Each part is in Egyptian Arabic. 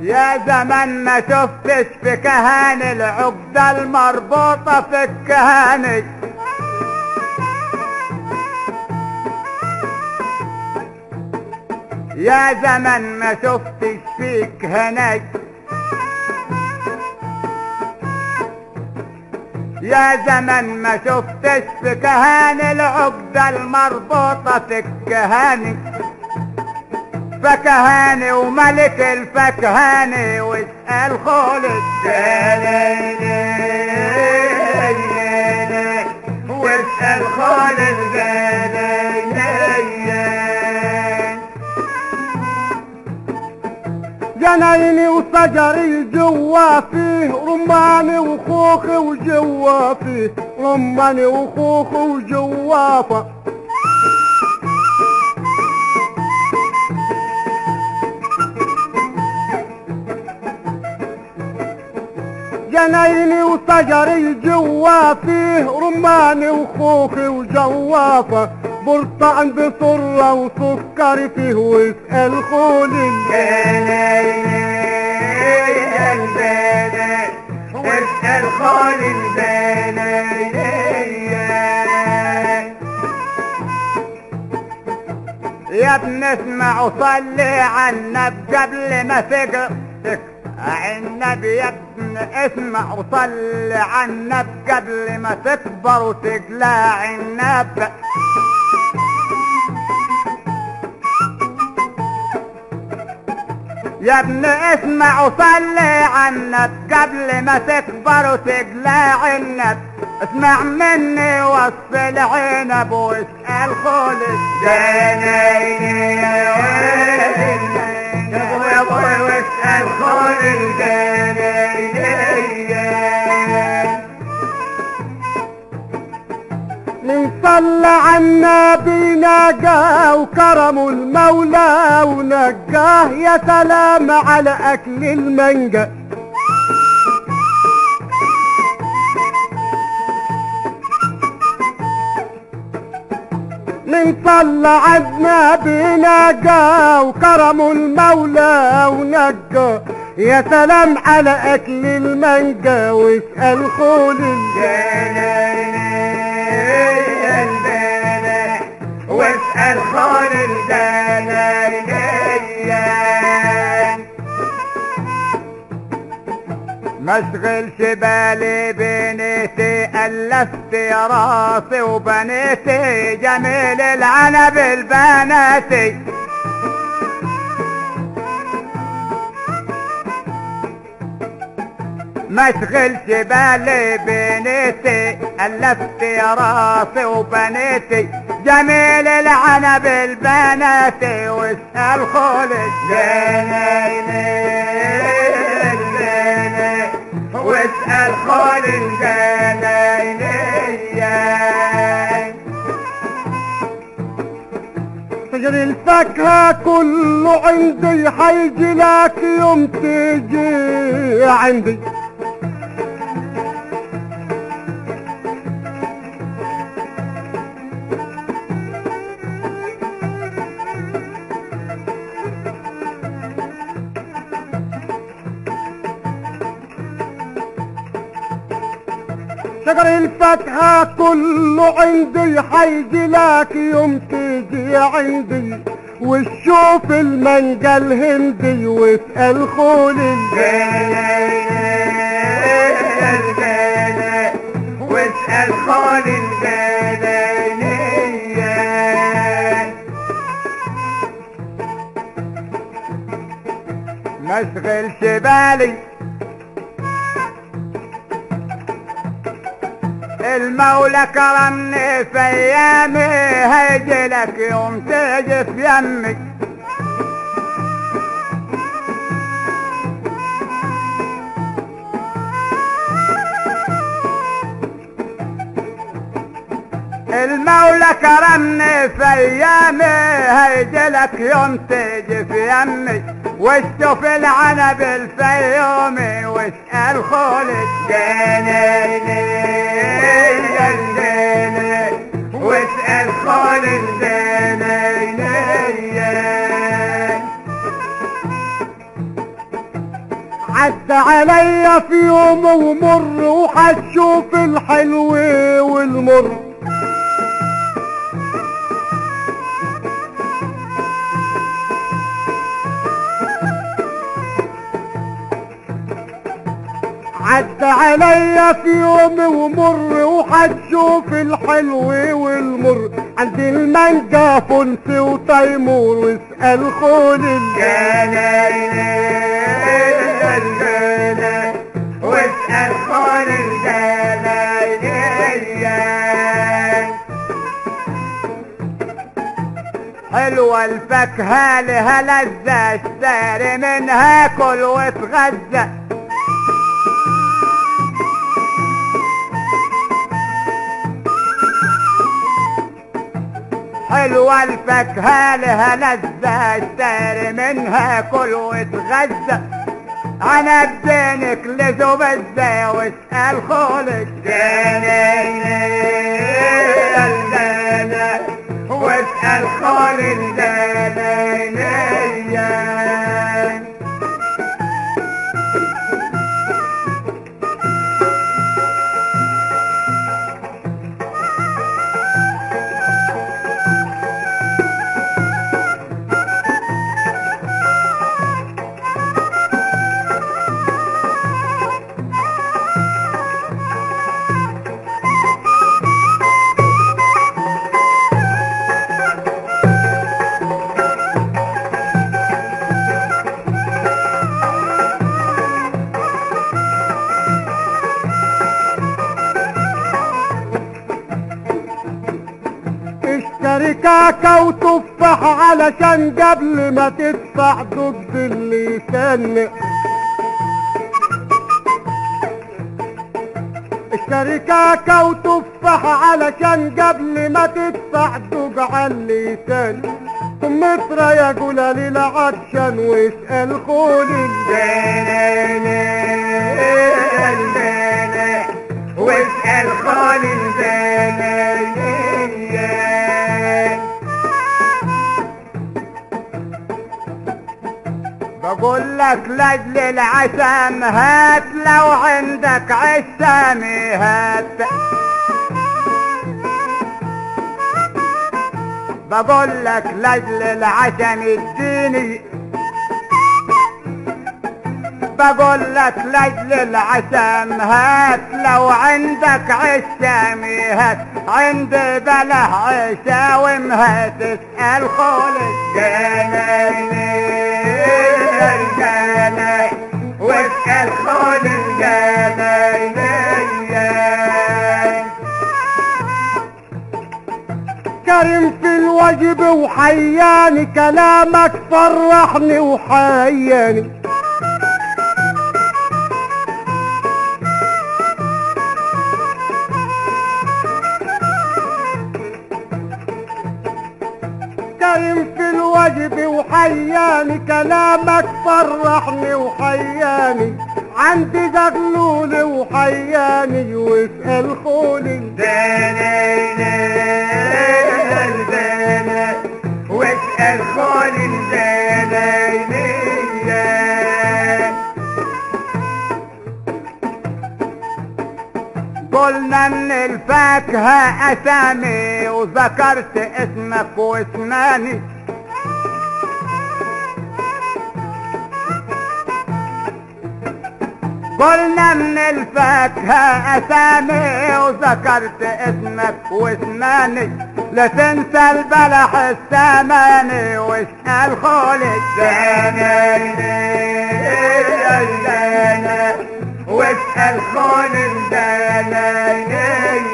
يا زمن ما شفتش في كهاني العقدة المربوطة في الكهاني يا زمن ما شفتش فيك هناك يا زمن ما شفتش في كهاني العقدة المربوطة في الكهاني فكهاني وملك الفكهاني واسأل خالد واسأل خالد جنايني وشجري جوا فيه رماني وخوخي وجوا فيه رماني وخوخي وجوا فيه جنايني وشجري جوا فيه رماني وخوخي وجوافة برطعن بصرة وسكر فيه واسأل خولي واسأل خالد يا ابن اسمع وصلي على النبي قبل ما تقرأ النبي يا ابن اسمع وصلي على النبي قبل ما تكبر وتقلع النبي يا ابن اسمع وصلي على النبي قبل ما تكبر وتقلع النبي اسمع مني وصل عنب واسأل خالد جنيني يا ابويا ابويا واسأل خالد من صلى على النبي نجاه وكرمه المولى ونجاه يا سلام على اكل المنجا من صلى على النبي نجاه وكرمه المولى ونجاه يا سلام على اكل المانجا واسأل خولي واسأل خالد مشغلش بالي بنيتي ألفت يا راسي وبنيتي جميل العنب البناتي مشغلش بالي بنيتي ألفت يا راسي وبنيتي جميل العنب البناتي واسأل خالد واسأل خالد شجر الفاكهة كله عندي حيجي لك يوم تجي عندي شجر الفاكهة كله عندي حيجي لك يوم تجي عندي وشوف المانجا الهندي واسأل خولي واسأل خالد مشغلش بالي المولى كرمني في ايامي هيجي لك يوم تيجي في يمي المولى كرمني في ايامي هيجي لك يوم تيجي في يمي واشوف العنب الفيومي واسأل خالد جنيني واسأل خالد جنيني عدى عليا في يوم ومر وحشوف الحلو والمر عدى عليا في يوم ومر وحشوف الحلو والمر عند المانجا فنس وتيمور واسأل خول واسأل خول الجلالية حلوة الفاكهة لها لذة اشتري منها كل واتغذى حلوة الفاكهة لها لذة اشتري منها كل واتغذى انا ادينك لزو بالزي واسأل خولك واسأل خول الجلالية اشتري كاكا وتفاح علشان قبل ما تدفع ضد اللسان اشتري كاكا وتفاح علشان قبل ما تدفع دوج على اللسان ثم اطرى يا جلال العطشان واسأل خولي واسأل خال الجلالية بقول لك لاجل العشم هات لو عندك عشامي هات بقول لك لاجل العشم اديني بقول لك لاجل العشم هات لو عندك عشامي هات عندي بله عشا ومهات اسأل خول الجنايني الجناي واسأل خول الجنايني كريم في الواجب وحياني كلامك فرحني وحياني كريم في الواجب وحياني كلامك فرحني وحياني عندي زغلول وحياني واسأل خولي واسأل خول الجناينية قلنا ان الفاكهة اسامي وذكرت اسمك واسماني قلنا من الفاكهة اسامي وذكرت اسمك واسماني لا تنسى البلح الثماني واسأل خول الزاني واسأل خول الزاني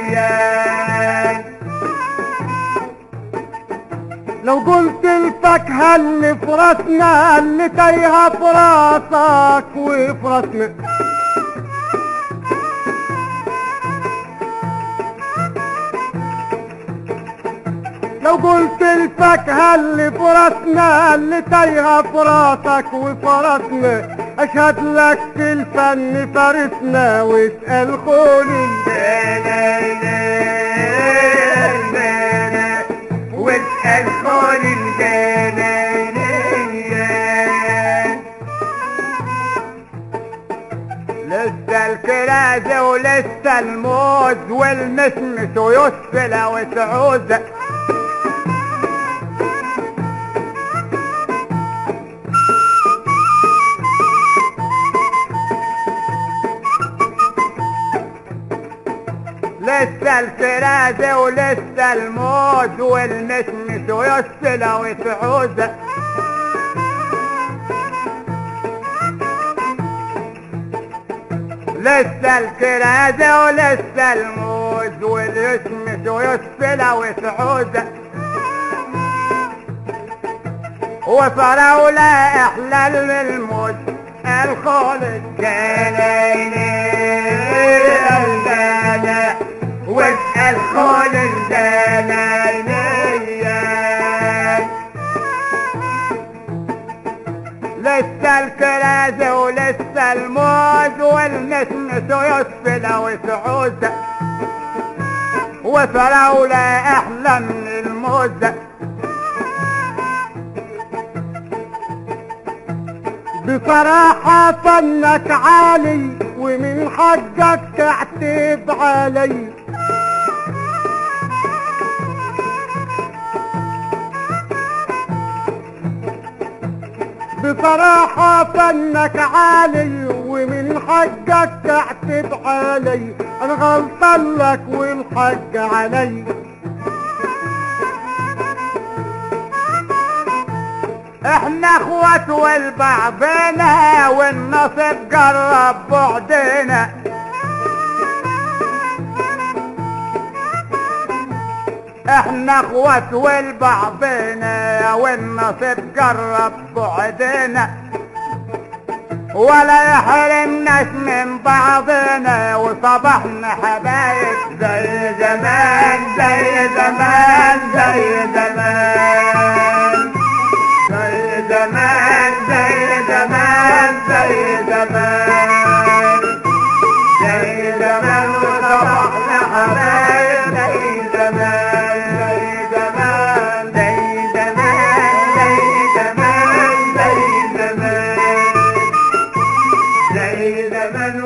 لو قلت الفاكهة اللي في راسنا اللي تايهة في راسك وفي راسنا لو قلت الفاكهة اللي في راسنا اللي تايهة في راسك وفي راسنا اشهد لك في الفن فارسنا واسأل خولي واسأل خول الجنانية الكرازي ولسه الموز والمشمش ويسفل وتعوز لسه الكرازي ولسه الموز والمشمش ويسفل وتعوز لسه الكرازة ولسه الموز واليشمش ويسفلة وتعود وفراولة احلى من الموز الخول الجنيني الجنة والخول الجنيني لسه الكرازة ولسه الموز والمشمش ويسفل وتعوز وفراولة أحلى من الموز بصراحة فنك عالي ومن حقك تعتب علي بصراحة فنك عالي ومن حقك تعتب علي انا غلطان لك والحق علي احنا اخوات والبعضنا والنصب قرب بعدنا احنا اخوات والبعضنا والنصب قرب بعدنا ولا يحرمناش من بعضنا وصبحنا حبايب زي زمان زي زمان زي زمان زي زمان زي زمان زي زمان زي زمان وصبحنا حبايب زي زمان زي زمان زي زمان زي زمان زي زمان زي زمان